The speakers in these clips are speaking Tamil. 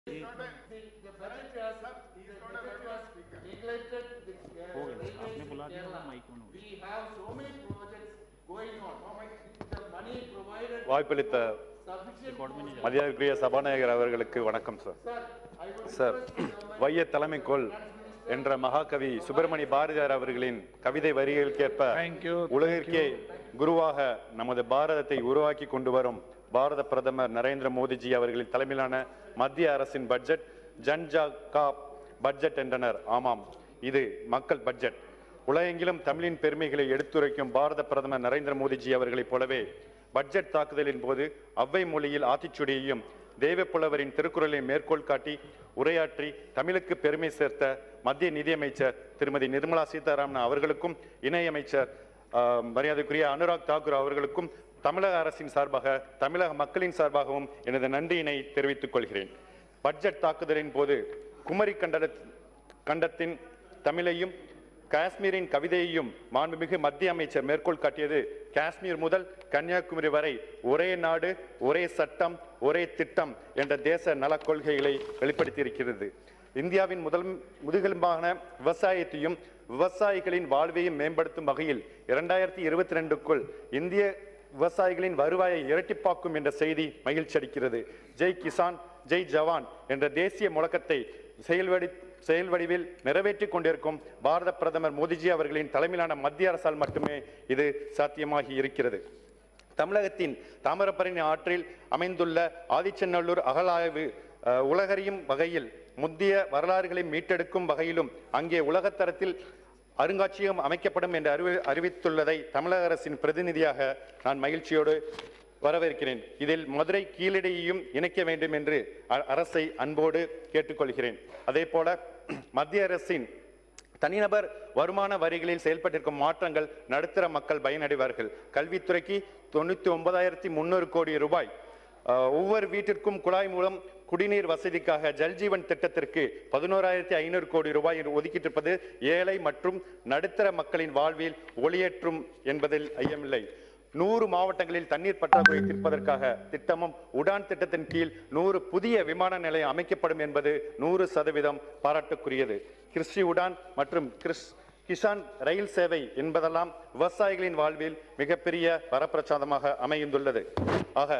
The, the budget was, the budget was neglected, the, uh, हो गया, railways आपने in बुला दिया Kerala. ना, माइक ऑन हो गया। We have so many projects going on. The money provided. வாய்ப்பளித்த Sufficient. மரியாதைக்குரிய சபாநாயகர் அவர்களுக்கு வணக்கம் sir Sir, I would sir request the government வைய தலைமைக்கோள் என்ற மகாகவி சுப்பிரமணிய பாரதியார் அவர்களின் கவிதை வரிகளுக்கேற்ப உலகிற்கே குருவாக நமது பாரதத்தை உருவாக்கி கொண்டு வரும் பாரத பிரதமர் நரேந்திர மோடிஜி அவர்களின் தலைமையிலான மத்திய அரசின் பட்ஜெட் ஜன்ஜா கா பட்ஜெட் என்றனர் ஆமாம் இது மக்கள் பட்ஜெட் உலகெங்கிலும் தமிழின் பெருமைகளை எடுத்துரைக்கும் பாரத பிரதமர் நரேந்திர மோடிஜி அவர்களைப் போலவே பட்ஜெட் தாக்குதலின் போது அவ்வை மொழியில் ஆத்திச்சுடியையும் தேவப்புலவரின் திருக்குறளை மேற்கோள் காட்டி உரையாற்றி தமிழுக்கு பெருமை சேர்த்த மத்திய நிதியமைச்சர் திருமதி நிர்மலா சீதாராமன் அவர்களுக்கும் இணையமைச்சர் ஆஹ், மரியாதைக்குரிய அனுராக் தாக்கூர் அவர்களுக்கும் தமிழக அரசின் சார்பாக தமிழக மக்களின் சார்பாகவும் எனது நன்றியினை தெரிவித்துக் கொள்கிறேன் பட்ஜெட் தாக்குதலின் போது குமரி கண்டட கண்டத்தின் தமிழையும் காஷ்மீரின் கவிதையையும் மாண்புமிகு மத்திய அமைச்சர் மேற்கோள் காட்டியது காஷ்மீர் முதல் கன்னியாகுமரி வரை ஒரே நாடு ஒரே சட்டம் ஒரே திட்டம் என்ற தேச நலக் கொள்கைகளை வெளிப்படுத்தியிருக்கிறது இந்தியாவின் முதல் முதுகெலும்பான விவசாயத்தையும் விவசாயிகளின் வாழ்வையும் மேம்படுத்தும் வகையில் இரண்டாயிரத்தி இருபத்தி ரெண்டுக்குள் இந்திய விவசாயிகளின் வருவாயை இரட்டிப்பாக்கும் என்ற செய்தி மகிழ்ச்சி அளிக்கிறது ஜெய் கிசான் ஜெய் ஜவான் என்ற தேசிய முழக்கத்தை செயல்வடி செயல் வடிவில் நிறைவேற்றிக் கொண்டிருக்கும் பாரத பிரதமர் மோடிஜி அவர்களின் தலைமையிலான மத்திய அரசால் மட்டுமே இது சாத்தியமாகி இருக்கிறது தமிழகத்தின் தாமிரபரணி ஆற்றில் அமைந்துள்ள ஆதிச்சநல்லூர் அகழாய்வு அஹ், உலகறியும் வகையில் முத்திய வரலாறுகளை மீட்டெடுக்கும் வகையிலும் அங்கே உலகத்தரத்தில் அருங்காட்சியகம் அமைக்கப்படும் என்று அறிவி அறிவித்துள்ளதை தமிழக அரசின் பிரதிநிதியாக நான் மகிழ்ச்சியோடு வரவேற்கிறேன் இதில் மதுரை கீழடியையும் இணைக்க வேண்டும் என்று அ- அரசை அன்போடு கேட்டுக்கொள்கிறேன் அதே போல மத்திய அரசின் தனிநபர் வருமான வரிகளில் செயல்பட்டிருக்கும் மாற்றங்கள் நடுத்தர மக்கள் பயனடைவார்கள் கல்வித்துறைக்கு தொண்ணூத்தி ஒன்பதாயிரத்தி முன்னூறு கோடி ரூபாய் அஹ், ஒவ்வொரு வீட்டிற்கும் குழாய் மூலம் குடிநீர் வசதிக்காக ஜல்ஜீவன் திட்டத்திற்கு பதினோராயிரத்தி ஐநூறு கோடி ரூபாய் என்று ஒதுக்கிட்டிருப்பது ஏழை மற்றும் நடுத்தர மக்களின் வாழ்வில் ஒளியேற்றும் என்பதில் ஐயமில்லை நூறு மாவட்டங்களில் தண்ணீர் பற்றாக்குறை தீர்ப்பதற்காக திட்டமும் உடான் திட்டத்தின் கீழ் நூறு புதிய விமான நிலையம் அமைக்கப்படும் என்பது நூறு சதவீதம் பாராட்டுக்குரியது கிறிஸ்டி உடான் மற்றும் கிறிஸ் கிசான் ரயில் சேவை என்பதெல்லாம் விவசாயிகளின் வாழ்வில் மிகப்பெரிய வரப்பிரசாதமாக அமைந்துள்ளது ஆக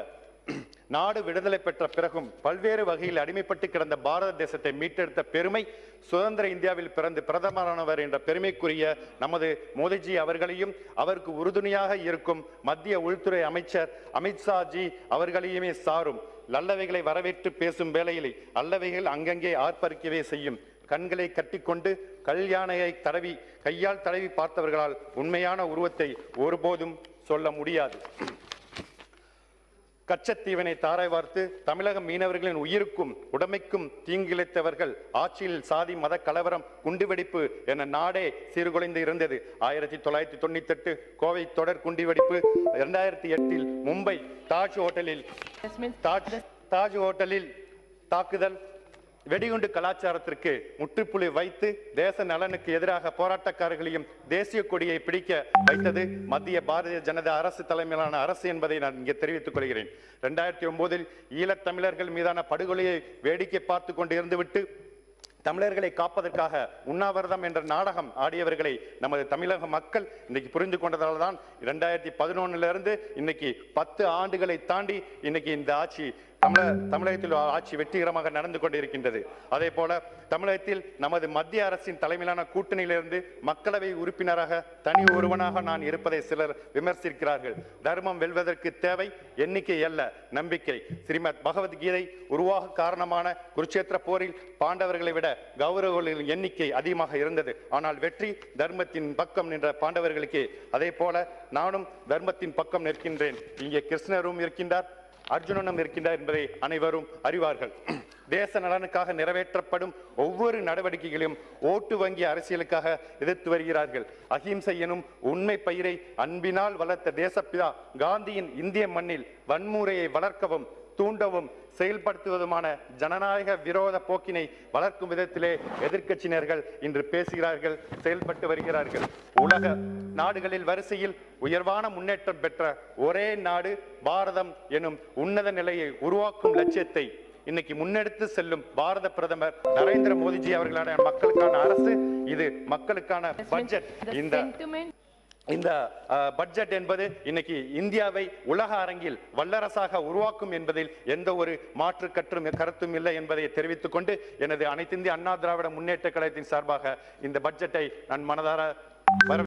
நாடு விடுதலை பெற்ற பிறகும் பல்வேறு வகையில் அடிமைப்பட்டு கிடந்த பாரத தேசத்தை மீட்டெடுத்த பெருமை சுதந்திர இந்தியாவில் பிறந்து பிரதமரானவர் என்ற பெருமைக்குரிய நமது மோடிஜி அவர்களையும் அவருக்கு உறுதுணையாக இருக்கும் மத்திய உள்துறை அமைச்சர் அமித்ஷா ஜி அவர்களையுமே சாரும் நல்லவைகளை வரவேற்று பேசும் வேளையிலே அல்லவைகள் அங்கங்கே ஆர்ப்பரிக்கவே செய்யும் கண்களை கட்டிக்கொண்டு கல்யாணையை தடவி கையால் தடவி பார்த்தவர்களால் உண்மையான உருவத்தை ஒருபோதும் சொல்ல முடியாது கச்சத்தீவனை தாராய் வார்த்து தமிழக மீனவர்களின் உயிருக்கும் உடமைக்கும் தீங்கிழைத்தவர்கள் ஆட்சியில் சாதி மத கலவரம் குண்டுவெடிப்பு என நாடே சீர்குலைந்து இருந்தது ஆயிரத்தி தொள்ளாயிரத்தி தொண்ணூத்தி எட்டு கோவை தொடர் குண்டுவெடிப்பு இரண்டாயிரத்தி எட்டில் மும்பை தாஜ் ஹோட்டலில் தாஜ் தாஜ் ஹோட்டலில் தாக்குதல் வெடிகுண்டு கலாச்சாரத்திற்கு முற்றுப்புள்ளி வைத்து தேச நலனுக்கு எதிராக போராட்டக்காரர்களையும் தேசிய கொடியை பிடிக்க வைத்தது மத்திய பாரதிய ஜனதா அரசு தலைமையிலான அரசு என்பதை நான் இங்கே தெரிவித்துக் கொள்கிறேன் இரண்டாயிரத்தி ஒன்பதில் ஈழத்தமிழர்கள் மீதான படுகொலையை வேடிக்கை பார்த்து கொண்டு இருந்துவிட்டு தமிழர்களை காப்பதற்காக உண்ணாவிரதம் என்ற நாடகம் ஆடியவர்களை நமது தமிழக மக்கள் இன்னைக்கு புரிந்து கொண்டதால் தான் இரண்டாயிரத்தி பதினொன்னுல இருந்து இன்னைக்கு பத்து ஆண்டுகளை தாண்டி இன்னைக்கு இந்த ஆட்சி தமிழக தமிழகத்தில் ஆட்சி வெற்றிகரமாக நடந்து கொண்டிருக்கின்றது அதே போல தமிழகத்தில் நமது மத்திய அரசின் தலைமையிலான கூட்டணியிலிருந்து மக்களவை உறுப்பினராக தனி ஒருவனாக நான் இருப்பதை சிலர் விமர்சிக்கிறார்கள் தர்மம் வெல்வதற்கு தேவை எண்ணிக்கை அல்ல நம்பிக்கை ஸ்ரீமத் பகவத்கீதை உருவாக காரணமான குருட்சேத்திர போரில் பாண்டவர்களை விட கௌரவர்களின் எண்ணிக்கை அதிகமாக இருந்தது ஆனால் வெற்றி தர்மத்தின் பக்கம் நின்ற பாண்டவர்களுக்கு அதே போல நானும் தர்மத்தின் பக்கம் நிற்கின்றேன் இங்கே கிருஷ்ணரும் இருக்கின்றார் அர்ஜுனனும் இருக்கின்றார் என்பதை அனைவரும் அறிவார்கள் தேச நலனுக்காக நிறைவேற்றப்படும் ஒவ்வொரு நடவடிக்கைகளையும் ஓட்டு வங்கி அரசியலுக்காக எதிர்த்து வருகிறார்கள் அகிம்சை எனும் உண்மை பயிரை அன்பினால் வளர்த்த தேசப்பிதா காந்தியின் இந்திய மண்ணில் வன்முறையை வளர்க்கவும் தூண்டவும் செயல்படுத்துவதுமான ஜனநாயக விரோத போக்கினை வளர்க்கும் விதத்திலே எதிர்க்கட்சியினர்கள் இன்று பேசுகிறார்கள் செயல்பட்டு வருகிறார்கள் உலக நாடுகளில் வரிசையில் உயர்வான முன்னேற்றம் பெற்ற ஒரே நாடு பாரதம் எனும் உன்னத நிலையை உருவாக்கும் லட்சியத்தை இன்னைக்கு முன்னெடுத்து செல்லும் பாரத பிரதமர் நரேந்திர மோடிஜி அவர்களான மக்களுக்கான அரசு இது மக்களுக்கான பட்ஜெட் The இந்த sentiment இந்த அஹ், பட்ஜெட் என்பது இன்னைக்கு இந்தியாவை உலக அரங்கில் வல்லரசாக உருவாக்கும் என்பதில் எந்த ஒரு மாற்று கற்றும் கருத்தும் இல்லை என்பதை தெரிவித்துக் கொண்டு எனது அனைத்திந்திய அண்ணா திராவிட முன்னேற்ற கழகத்தின் சார்பாக இந்த பட்ஜெட்டை நான் மனதார வர